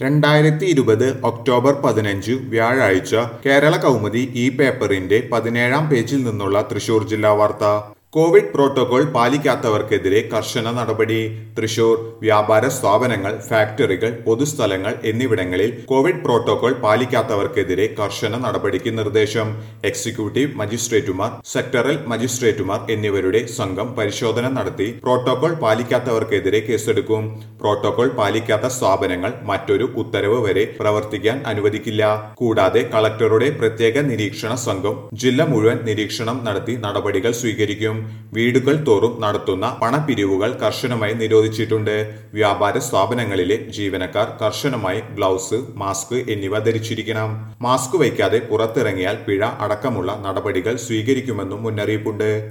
രണ്ടായിരത്തി ഇരുപത് ഒക്ടോബർ പതിനഞ്ച് വ്യാഴാഴ്ച കേരള കൗമുദി ഈ പേപ്പറിന്റെ പതിനേഴാം പേജിൽ നിന്നുള്ള തൃശൂർ ജില്ലാ വാർത്ത കോവിഡ് പ്രോട്ടോകോൾ പാലിക്കാത്തവർക്കെതിരെ കർശന നടപടി തൃശൂർ വ്യാപാര സ്ഥാപനങ്ങൾ ഫാക്ടറികൾ പൊതുസ്ഥലങ്ങൾ എന്നിവിടങ്ങളിൽ കോവിഡ് പ്രോട്ടോകോൾ പാലിക്കാത്തവർക്കെതിരെ കർശന നടപടിക്ക് നിർദ്ദേശം എക്സിക്യൂട്ടീവ് മജിസ്ട്രേറ്റുമാർ സെക്ടറൽ മജിസ്ട്രേറ്റുമാർ എന്നിവരുടെ സംഘം പരിശോധന നടത്തി പ്രോട്ടോകോൾ പാലിക്കാത്തവർക്കെതിരെ കേസെടുക്കും പ്രോട്ടോകോൾ പാലിക്കാത്ത സ്ഥാപനങ്ങൾ മറ്റൊരു ഉത്തരവ് വരെ പ്രവർത്തിക്കാൻ അനുവദിക്കില്ല കൂടാതെ കളക്ടറുടെ പ്രത്യേക നിരീക്ഷണ സംഘം ജില്ല മുഴുവൻ നിരീക്ഷണം നടത്തി നടപടികൾ സ്വീകരിക്കും വീടുകൾ തോറും നടത്തുന്ന പണപ്പിരിവുകൾ കർശനമായി നിരോധിച്ചിട്ടുണ്ട് വ്യാപാര സ്ഥാപനങ്ങളിലെ ജീവനക്കാർ കർശനമായി ഗ്ലൗസ് മാസ്ക് എന്നിവ ധരിച്ചിരിക്കണം മാസ്ക് വയ്ക്കാതെ പുറത്തിറങ്ങിയാൽ പിഴ അടക്കമുള്ള നടപടികൾ സ്വീകരിക്കുമെന്നും മുന്നറിയിപ്പുണ്ട്